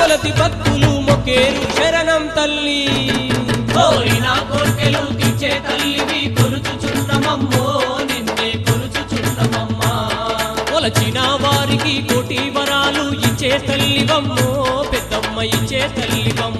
కొలతి భక్తులు మొకేరు శరణం తల్లి కోరిన కోర్కెలు తీర్చే తల్లివి కొలుచుచున్నమమ్మో నిన్నే కొలుచుచున్నమమ్మా కొలచిన వారికి కోటి వరాలు ఇచ్చే తల్లివమ్మో పెద్దమ్మ ఇచ్చే తల్లివమ్మ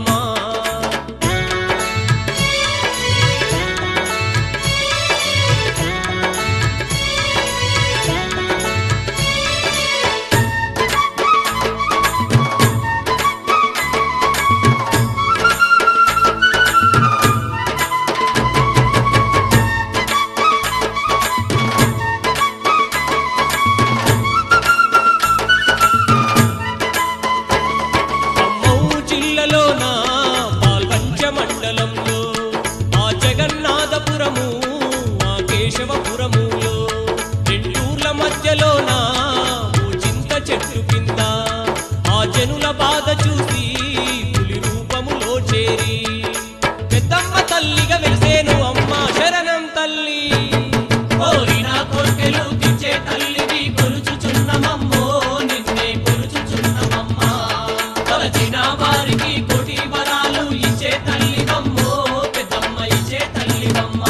ఖమ్మం జిల్లాలోన పాల్వంచ మండలంలో ఆ జగన్నాథపురము ఆ కేశవపురములో రెండూర్ల మధ్యలోన ఓ చింత చెట్టు కింద ఆ జనుల బాధ చూసి పులి రూపములో చేరి పెద్దమ్మ తల్లిగా వెలిసేను అమ్మ శరణం తల్లి కోరిన కోర్కెలు తీర్చే తల్లివి కొలుచుచున్నమమ్మో నిన్నే కొలుచుచున్నమమ్మా కొలచిన వారికి కోటి వరాలు ఇచ్చే తల్లివమ్మో పెద్దమ్మ ఇచ్చే తల్లివమ్మా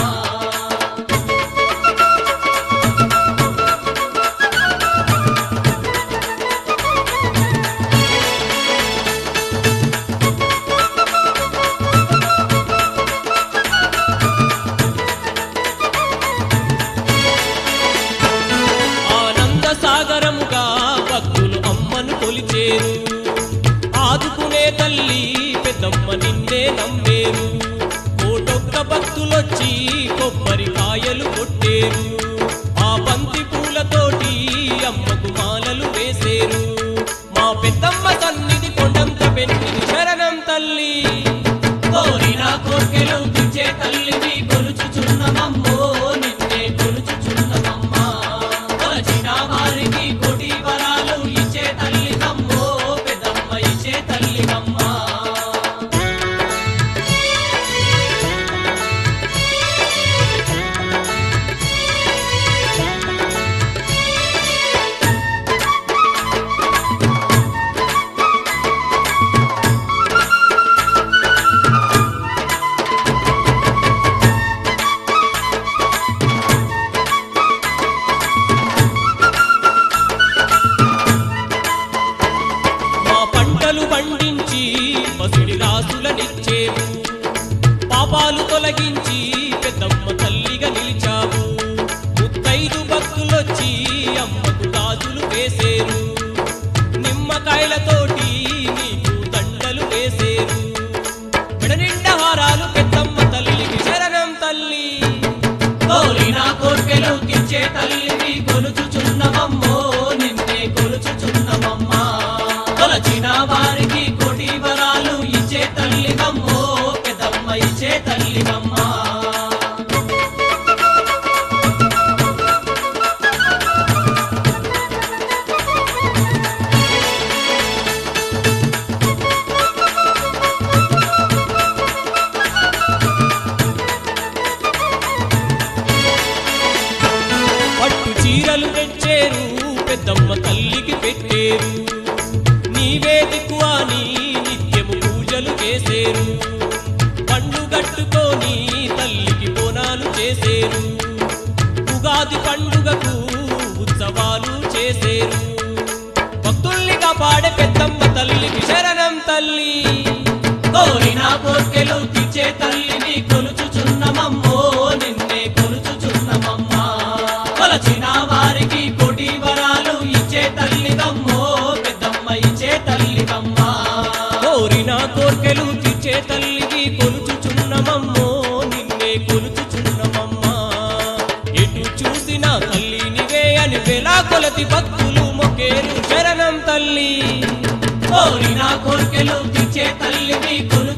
ఆనంద సాగరముగా భక్తులు అమ్మను కొలిచేరు ఆదుకునే తల్లి పెద్దమ్మ నిన్నే నమ్మేరు కోటొక్క భక్తులొచ్చి కొబ్బరికాయలు కొట్టేరు ఆ బంతి పూలతోటి అమ్మకు మాలలు వేసేరు మా పెద్దమ్మ సన్నిధి కొండంత పెన్నిది శరణం తల్లి కోరిన కోర్కెలు తీర్చే తల్లివి కొలుచుచున్నమమ్మో నిన్నే కొలుచుచున్నమమ్మా కొలచిన వారికి కోటి వరాలు ఇచ్చే తల్లివమ్మో పెద్దమ్మ ఇచ్చే తల్లివమ్మా మా పంటలు పండించి పసిడి రాసులనిచ్చేవు పాపాలు తొలగించి పెద్దమ్మ తల్లిగా నిలిచావు ముత్తైదు భక్తులొచ్చి అమ్మకు గాజులు వేసేరు నిమ్మకాయలతోటి నీకు దండలు వేసేరు మెడనిండా హారాలు పెద్దమ్మ తల్లికి శరణం తల్లి కోరిన కోర్కెలు తీర్చే తల్లివి కొలుచుచున్నమమ్మో నిన్నే కొలుచుచున్నమమ్మా కొలచిన వారికి కోటి వరాలు ఇచ్చే తల్లివమ్మో పెద్దమ్మ ఇచ్చే తల్లివమ్మా పట్టు చీరలు తెచ్చేరు పెద్దమ్మ తల్లికి పెట్టేరు నీవే దిక్కువాని నిత్యము పూజలు చేసేరు పండు గట్టుకొని తల్లికి బోనాలు చేసేరు ఉగాది పండుగకు ఉత్సవాలు చేసేరు భక్తుల్ని కాపాడే పెద్దమ్మ తల్లికి శరణం తల్లి కోరిన కోర్కెలు తీర్చే తల్లిని కొలుచుచున్నమమ్మో నిన్నే కొలుచుచున్నమమ్మా కొలచిన వారికి కోటి వరాలు ఇచ్చే తల్లివమ్మో పెద్దమ్మ ఇచ్చే తల్లివమ్మా కోరిన కోర్కెలు తీర్చే తల్లికి కొలుచుచున్నమమ్మో నిన్నే కొలుచుచున్నమమ్మా ఎటు చూసినా తల్లి నివే అని వేలా కొలతి భక్తులు మొకేరు శరణం తల్లి కోరిన కోర్కెలు తీర్చే తల్లివి కొలు